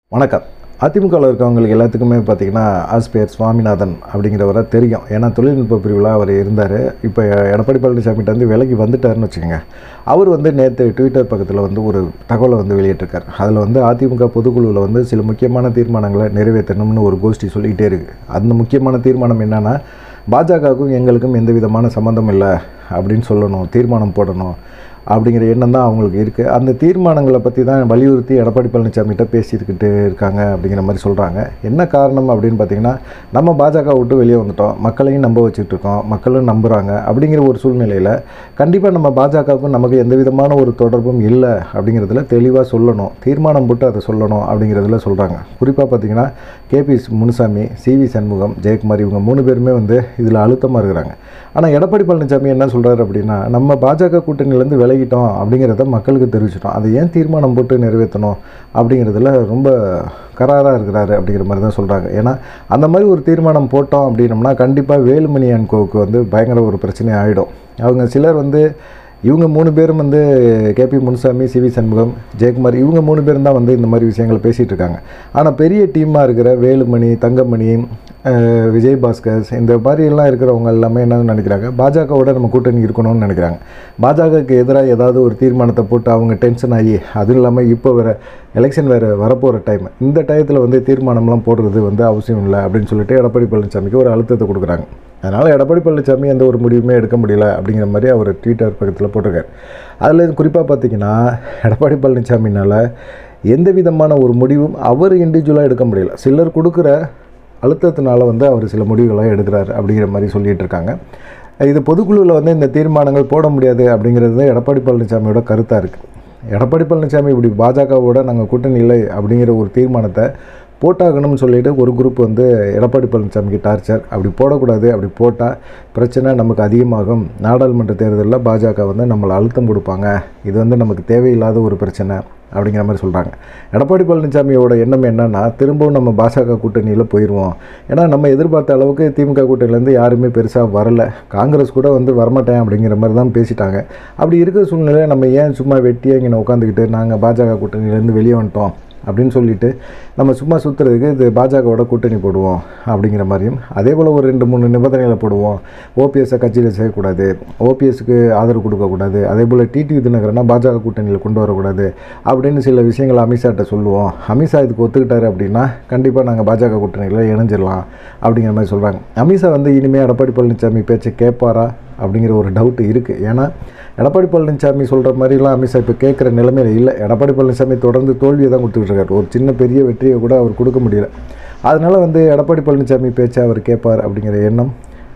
வணக்கம் அதிமுகவில் இருக்கவங்களுக்கு எல்லாத்துக்குமே பார்த்தீங்கன்னா ஆஸ்பியர் சுவாமிநாதன் அப்படிங்கிறவரை தெரியும் ஏன்னா தொழில்நுட்ப பிரிவில் அவர் இருந்தார் இப்போ எடப்பாடி பழனிசாமிகிட்ட வந்து விலகி வந்துட்டாருன்னு வச்சுக்கோங்க அவர் வந்து நேற்று ட்விட்டர் பக்கத்தில் வந்து ஒரு தகவலை வந்து வெளியிட்டிருக்கார் அதில் வந்து அதிமுக பொதுக்குழுவில் வந்து சில முக்கியமான தீர்மானங்களை நிறைவேற்றணும்னு ஒரு கோஷ்டி சொல்லிக்கிட்டே இருக்குது அந்த முக்கியமான தீர்மானம் என்னென்னா பாஜகவுக்கும் எங்களுக்கும் எந்த விதமான சம்மந்தம் இல்லை அப்படின்னு சொல்லணும் தீர்மானம் போடணும் அப்படிங்கிற எண்ணம் தான் அவங்களுக்கு இருக்குது அந்த தீர்மானங்களை பற்றி தான் வலியுறுத்தி எடப்பாடி பழனிசாமிகிட்ட பேசியிருக்கிட்டு இருக்காங்க அப்படிங்கிற மாதிரி சொல்கிறாங்க என்ன காரணம் அப்படின்னு பார்த்தீங்கன்னா நம்ம பாஜக விட்டு வெளியே வந்துட்டோம் மக்களையும் நம்ப வச்சுட்டு இருக்கோம் மக்களும் நம்புகிறாங்க அப்படிங்கிற ஒரு சூழ்நிலையில் கண்டிப்பாக நம்ம பாஜகவுக்கும் நமக்கு எந்த விதமான ஒரு தொடர்பும் இல்லை அப்படிங்கிறதுல தெளிவாக சொல்லணும் தீர்மானம் போட்டு அதை சொல்லணும் அப்படிங்கிறதுல சொல்கிறாங்க குறிப்பாக பார்த்தீங்கன்னா கேபி முனுசாமி சிவி சண்முகம் ஜெயக்குமார் இவங்க மூணு பேருமே வந்து இதில் அழுத்தமாக இருக்கிறாங்க ஆனால் எடப்பாடி பழனிசாமி என்ன சொல்கிறாரு அப்படின்னா நம்ம பாஜக கூட்டணியிலேருந்து விலகிட்டோம் அப்படிங்கிறத மக்களுக்கு தெரிவிச்சிட்டோம் அதை ஏன் தீர்மானம் போட்டு நிறைவேற்றணும் அப்படிங்கிறதுல ரொம்ப கராராக இருக்கிறாரு அப்படிங்கிற மாதிரி தான் சொல்கிறாங்க ஏன்னா அந்த மாதிரி ஒரு தீர்மானம் போட்டோம் அப்படின்னம்னா கண்டிப்பாக வேலுமணி அண்ட் கோவுக்கு வந்து பயங்கர ஒரு பிரச்சனை ஆகிடும் அவங்க சிலர் வந்து இவங்க மூணு பேரும் வந்து கேபி முனுசாமி சிவி சண்முகம் ஜெயக்குமார் இவங்க மூணு பேரும் தான் வந்து இந்த மாதிரி விஷயங்கள் பேசிகிட்டு இருக்காங்க ஆனால் பெரிய டீமாக இருக்கிற வேலுமணி தங்கமணி அஹ், விஜய் பாஸ்கர் இந்த மாதிரிலாம் இருக்கிறவங்க எல்லாமே என்ன நினைக்கிறாங்க பாஜகவோட நம்ம கூட்டணி இருக்கணும்னு நினைக்கிறாங்க பாஜகவுக்கு எதிராக ஏதாவது ஒரு தீர்மானத்தை போட்டு அவங்க டென்ஷன் ஆகி அதுவும் இல்லாமல் இப்போ வேறு எலெக்ஷன் வேறு வரப்போகிற டைம் இந்த டயத்தில் வந்து தீர்மானம்லாம் போடுறது வந்து அவசியம் இல்லை அப்படின்னு சொல்லிட்டு எடப்பாடி பழனிசாமிக்கு ஒரு அழுத்தத்தை கொடுக்குறாங்க அதனால் எடப்பாடி பழனிசாமி எந்த ஒரு முடிவுமே எடுக்க முடியல அப்படிங்கிற மாதிரி அவர் ட்விட்டர் பக்கத்தில் போட்டிருக்காரு அதில் குறிப்பாக பார்த்தீங்கன்னா எடப்பாடி பழனிசாமினால் எந்த விதமான ஒரு முடிவும் அவர் இண்டிவிஜுவலாக எடுக்க முடியல சிலர் கொடுக்குற அழுத்தத்தினால வந்து அவர் சில முடிவுகளை எடுக்கிறார் அப்படிங்கிற மாதிரி சொல்லிட்டு இருக்காங்க இது பொதுக்குழுவில் வந்து இந்த தீர்மானங்கள் போட முடியாது அப்படிங்கிறது தான் எடப்பாடி பழனிசாமியோட கருத்தாக இருக்குது எடப்பாடி பழனிசாமி இப்படி பாஜகவோட நாங்கள் கூட்டணி இல்லை அப்படிங்கிற ஒரு தீர்மானத்தை போட்டாகணும்னு சொல்லிட்டு ஒரு குரூப் வந்து எடப்பாடி பழனிசாமிக்கு டார்ச்சர் அப்படி போடக்கூடாது அப்படி போட்டால் பிரச்சனை நமக்கு அதிகமாகும் நாடாளுமன்ற தேர்தலில் பாஜக வந்து நம்மளை அழுத்தம் கொடுப்பாங்க இது வந்து நமக்கு தேவையில்லாத ஒரு பிரச்சனை அப்படிங்கிற மாதிரி சொல்கிறாங்க எடப்பாடி பழனிசாமியோட எண்ணம் என்னன்னா திரும்பவும் நம்ம பாஜக கூட்டணியில் போயிடுவோம் ஏன்னா நம்ம எதிர்பார்த்த அளவுக்கு திமுக கூட்டணியிலேருந்து யாருமே பெருசாக வரல காங்கிரஸ் கூட வந்து வரமாட்டேன் அப்படிங்கிற மாதிரி தான் பேசிட்டாங்க அப்படி இருக்கிற சூழ்நிலையில் நம்ம ஏன் சும்மா வெட்டியாக இங்கே உட்காந்துக்கிட்டு நாங்கள் பாஜக கூட்டணியிலேருந்து வெளியே வந்துட்டோம் அப்படின்னு சொல்லிட்டு நம்ம சும்மா சுற்றுறதுக்கு இது பாஜகவோட கூட்டணி போடுவோம் அப்படிங்கிற மாதிரியும் அதே போல் ஒரு ரெண்டு மூணு நிபந்தனைகளை போடுவோம் ஓபிஎஸ்ஸை கட்சியில் செய்யக்கூடாது ஓபிஎஸ்க்கு ஆதரவு கொடுக்கக்கூடாது அதே போல் டிடிவி தினகரனா பாஜக கூட்டணியில் கொண்டு வரக்கூடாது அப்படின்னு சில விஷயங்கள் அமித்ஷாட்ட சொல்லுவோம் அமித்ஷா இதுக்கு ஒத்துக்கிட்டாரு அப்படின்னா கண்டிப்பாக நாங்கள் பாஜக கூட்டணியில் இணைஞ்சிடலாம் அப்படிங்கிற மாதிரி சொல்கிறாங்க அமித்ஷா வந்து இனிமேல் எடப்பாடி பழனிசாமி பேச்சை கேட்பாரா அப்படிங்கிற ஒரு டவுட் இருக்குது ஏன்னா எடப்பாடி பழனிசாமி சொல்கிற மாதிரிலாம் அமித்ஷா இப்போ கேட்குற நிலைமையில இல்லை எடப்பாடி பழனிசாமி தொடர்ந்து தோல்வியை தான் கொடுத்துக்கிட்டு இருக்காரு ஒரு சின்ன பெரிய வெற்றியை கூட அவர் கொடுக்க முடியல அதனால் வந்து எடப்பாடி பழனிசாமி பேச்சை அவர் கேட்பார் அப்படிங்கிற எண்ணம்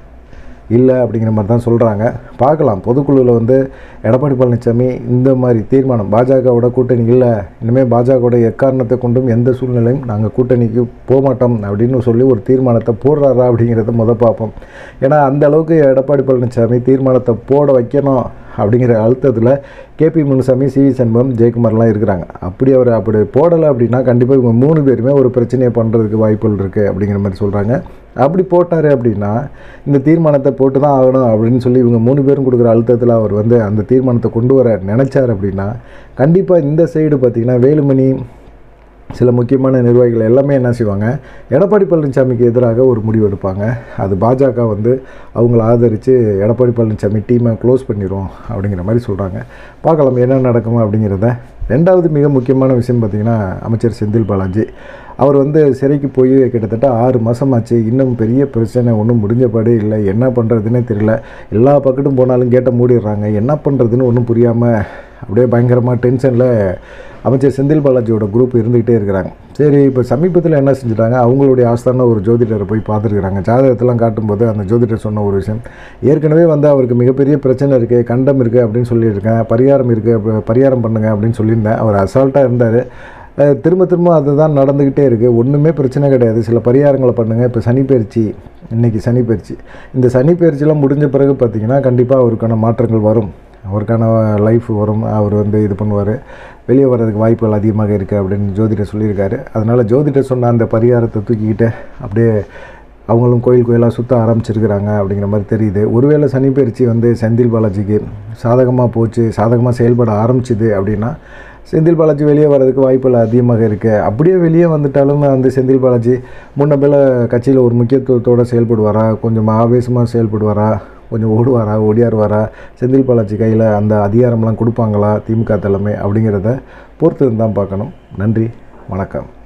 இல்லை அப்படிங்கிற மாதிரி தான் சொல்கிறாங்க பார்க்கலாம் பொதுக்குழுவில் வந்து எடப்பாடி பழனிசாமி இந்த மாதிரி தீர்மானம் பாஜகவோட கூட்டணி இல்லை இனிமேல் பாஜகவோட எக்காரணத்தை கொண்டும் எந்த சூழ்நிலையும் நாங்கள் கூட்டணிக்கு போக மாட்டோம் அப்படின்னு சொல்லி ஒரு தீர்மானத்தை போடுறாரா அப்படிங்கிறத முத பார்ப்போம் ஏன்னா அந்த அளவுக்கு எடப்பாடி பழனிசாமி தீர்மானத்தை போட வைக்கணும் அப்படிங்கிற அழுத்தத்தில் கேபி முனுசாமி சிவி சண்முகம் ஜெயக்குமார்லாம் இருக்கிறாங்க அப்படி அவர் அப்படி போடலை அப்படின்னா கண்டிப்பாக இவங்க மூணு பேருமே ஒரு பிரச்சனையை பண்ணுறதுக்கு வாய்ப்புகள் இருக்குது அப்படிங்கிற மாதிரி சொல்கிறாங்க அப்படி போட்டார் அப்படின்னா இந்த தீர்மானத்தை போட்டு தான் ஆகணும் அப்படின்னு சொல்லி இவங்க மூணு பேரும் கொடுக்குற அழுத்தத்தில் அவர் வந்து அந்த தீர்மானத்தை கொண்டு வர நினச்சார் அப்படின்னா கண்டிப்பாக இந்த சைடு பார்த்திங்கன்னா வேலுமணி சில முக்கியமான நிர்வாகிகள் எல்லாமே என்ன செய்வாங்க எடப்பாடி பழனிசாமிக்கு எதிராக ஒரு முடிவு எடுப்பாங்க அது பாஜக வந்து அவங்கள ஆதரித்து எடப்பாடி பழனிசாமி டீமை க்ளோஸ் பண்ணிடும் அப்படிங்கிற மாதிரி சொல்கிறாங்க பார்க்கலாம் என்ன நடக்கும் அப்படிங்கிறத ரெண்டாவது மிக முக்கியமான விஷயம் பார்த்திங்கன்னா அமைச்சர் செந்தில் பாலாஜி அவர் வந்து சிறைக்கு போய் கிட்டத்தட்ட ஆறு மாதம் ஆச்சு இன்னும் பெரிய பிரச்சனை ஒன்றும் முடிஞ்சபாடே இல்லை என்ன பண்ணுறதுன்னே தெரியல எல்லா பக்கட்டும் போனாலும் கேட்டை மூடிடுறாங்க என்ன பண்ணுறதுன்னு ஒன்றும் புரியாமல் அப்படியே பயங்கரமாக டென்ஷனில் அமைச்சர் செந்தில் பாலாஜியோட குரூப் இருந்துக்கிட்டே இருக்கிறாங்க சரி இப்போ சமீபத்தில் என்ன செஞ்சுட்டாங்க அவங்களுடைய ஆஸ்தான ஒரு ஜோதிடரை போய் பார்த்துருக்குறாங்க ஜாதகத்தெல்லாம் காட்டும்போது அந்த ஜோதிடர் சொன்ன ஒரு விஷயம் ஏற்கனவே வந்து அவருக்கு மிகப்பெரிய பிரச்சனை இருக்குது கண்டம் இருக்குது அப்படின்னு சொல்லியிருக்கேன் பரிகாரம் இருக்குது அப்ப பரிகாரம் பண்ணுங்க அப்படின்னு சொல்லியிருந்தேன் அவர் அசால்ட்டாக இருந்தார் அஹ் திரும்ப திரும்ப அதுதான் நடந்துக்கிட்டே இருக்குது ஒன்றுமே பிரச்சனை கிடையாது சில பரிகாரங்களை பண்ணுங்கள் இப்போ சனி பயிற்சி இன்றைக்கி சனி பயிற்சி இந்த சனி பயிற்சிலாம் முடிஞ்ச பிறகு பார்த்திங்கன்னா கண்டிப்பாக அவருக்கான மாற்றங்கள் வரும் அவருக்கான லைஃப் வரும் அவர் வந்து இது பண்ணுவார் வெளியே வர்றதுக்கு வாய்ப்புகள் அதிகமாக இருக்குது அப்படின்னு ஜோதிடர் சொல்லியிருக்காரு அதனால் ஜோதிடர் சொன்ன அந்த பரிகாரத்தை தூக்கிக்கிட்டு அப்படியே அவங்களும் கோயில் கோயிலாக சுற்ற ஆரம்பிச்சிருக்கிறாங்க அப்படிங்கிற மாதிரி தெரியுது ஒருவேளை சனி பயிற்சி வந்து செந்தில் பாலாஜிக்கு சாதகமாக போச்சு சாதகமாக செயல்பட ஆரம்பிச்சுது அப்படின்னா செந்தில் பாலாஜி வெளியே வர்றதுக்கு வாய்ப்புகள் அதிகமாக இருக்குது அப்படியே வெளியே வந்துட்டாலும் வந்து செந்தில் பாலாஜி முன்ன போல கட்சியில் ஒரு முக்கியத்துவத்தோடு செயல்படுவாரா கொஞ்சம் ஆவேசமாக செயல்படுவாரா கொஞ்சம் ஓடுவாரா ஓடியாருவாரா செந்தில் பாலாஜி கையில் அந்த அதிகாரம்லாம் கொடுப்பாங்களா திமுக தலைமை அப்படிங்கிறத பொறுத்து தான் பார்க்கணும் நன்றி வணக்கம்